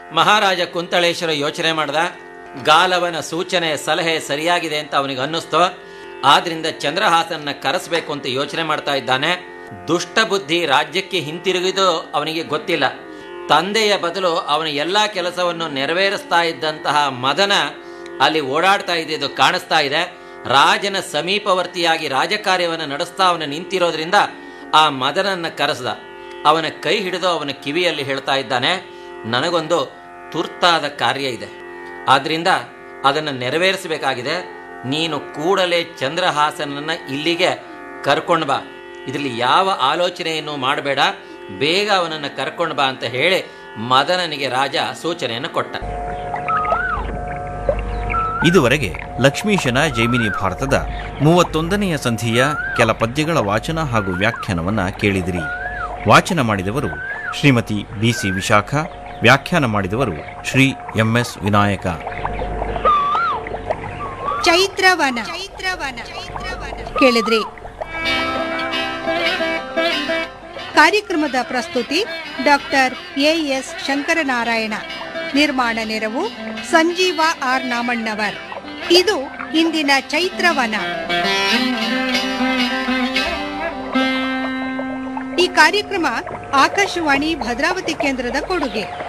ಮಹಾರಾಜ ಕುಂತಳೇಶ್ವರ ಯೋಚನೆ ಮಾಡ್ದ ಗಾಲವನ ಸೂಚನೆ ಸಲಹೆ ಸರಿಯಾಗಿದೆ ಅಂತ ಅವನಿಗೆ ಅನ್ನಿಸ್ತೋ ಆದ್ರಿಂದ ಚಂದ್ರಹಾಸನ್ನ ಕರೆಸಬೇಕು ಅಂತ ಯೋಚನೆ ಮಾಡ್ತಾ ಇದ್ದಾನೆ ದುಷ್ಟ ಬುದ್ಧಿ ರಾಜ್ಯಕ್ಕೆ ಹಿಂತಿರುಗಿದು ಅವನಿಗೆ ಗೊತ್ತಿಲ್ಲ ತಂದೆಯ ಬದಲು ಅವನ ಎಲ್ಲಾ ಕೆಲಸವನ್ನು ನೆರವೇರಿಸ್ತಾ ಇದ್ದಂತಹ ಮದನ ಅಲ್ಲಿ ಓಡಾಡ್ತಾ ಇದ್ದಿದ್ದು ಕಾಣಿಸ್ತಾ ಇದೆ ರಾಜನ ಸಮೀಪವರ್ತಿಯಾಗಿ ರಾಜಕಾರ್ಯವನ್ನು ನಡೆಸ್ತಾ ಅವನ ನಿಂತಿರೋದ್ರಿಂದ ಆ ಮದನನ್ನ ಕರೆಸ್ದ ಅವನ ಕೈ ಹಿಡಿದು ಅವನ ಕಿವಿಯಲ್ಲಿ ಹೇಳ್ತಾ ಇದ್ದಾನೆ ನನಗೊಂದು ತುರ್ತಾದ ಕಾರ್ಯ ಇದೆ ಆದ್ರಿಂದ ಅದನ್ನು ನೆರವೇರಿಸಬೇಕಾಗಿದೆ ನೀನು ಕೂಡಲೇ ಚಂದ್ರಹಾಸನನ್ನ ಇಲ್ಲಿಗೆ ಕರ್ಕೊಂಡು ಬಾ ಇದರಲ್ಲಿ ಯಾವ ಆಲೋಚನೆಯನ್ನು ಮಾಡಬೇಡ ಬೇಗ ಅವನನ್ನು ಕರ್ಕೊಂಡು ಬಾ ಅಂತ ಹೇಳಿ ಮದನನಿಗೆ ರಾಜ ಸೂಚನೆಯನ್ನು ಕೊಟ್ಟ ಇದುವರೆಗೆ ಲಕ್ಷ್ಮೀಶನ ಜೈಮಿನಿ ಭಾರತದ ಮೂವತ್ತೊಂದನೆಯ ಸಂಧಿಯ ಕೆಲ ಪದ್ಯಗಳ ವಾಚನ ಹಾಗೂ ವ್ಯಾಖ್ಯಾನವನ್ನ ಕೇಳಿದಿರಿ ವಾಚನ ಮಾಡಿದವರು ಶ್ರೀಮತಿ ಬಿಸಿ ವಿಶಾಖ ವ್ಯಾಖ್ಯಾನ ಮಾಡಿದವರು ಶ್ರೀ ಎಂಎಸ್ ವಿನಾಯಕ ಚೈತ್ರವನ ಚೈತ್ರವನ ಕೇಳಿದ್ರಿ ಕಾರ್ಯಕ್ರಮದ ಪ್ರಸ್ತುತಿ ಡಾಕ್ಟರ್ ಎಎಸ್ ಶಂಕರನಾರಾಯಣ ನಿರ್ಮಾಣ ನೆರವು ಸಂಜೀವ ಆರ್ ನಾಮಣ್ಣವರ್ ಇದು ಇಂದಿನ ಚೈತ್ರವನ ಈ ಕಾರ್ಯಕ್ರಮ ಆಕಾಶವಾಣಿ ಭದ್ರಾವತಿ ಕೇಂದ್ರದ ಕೊಡುಗೆ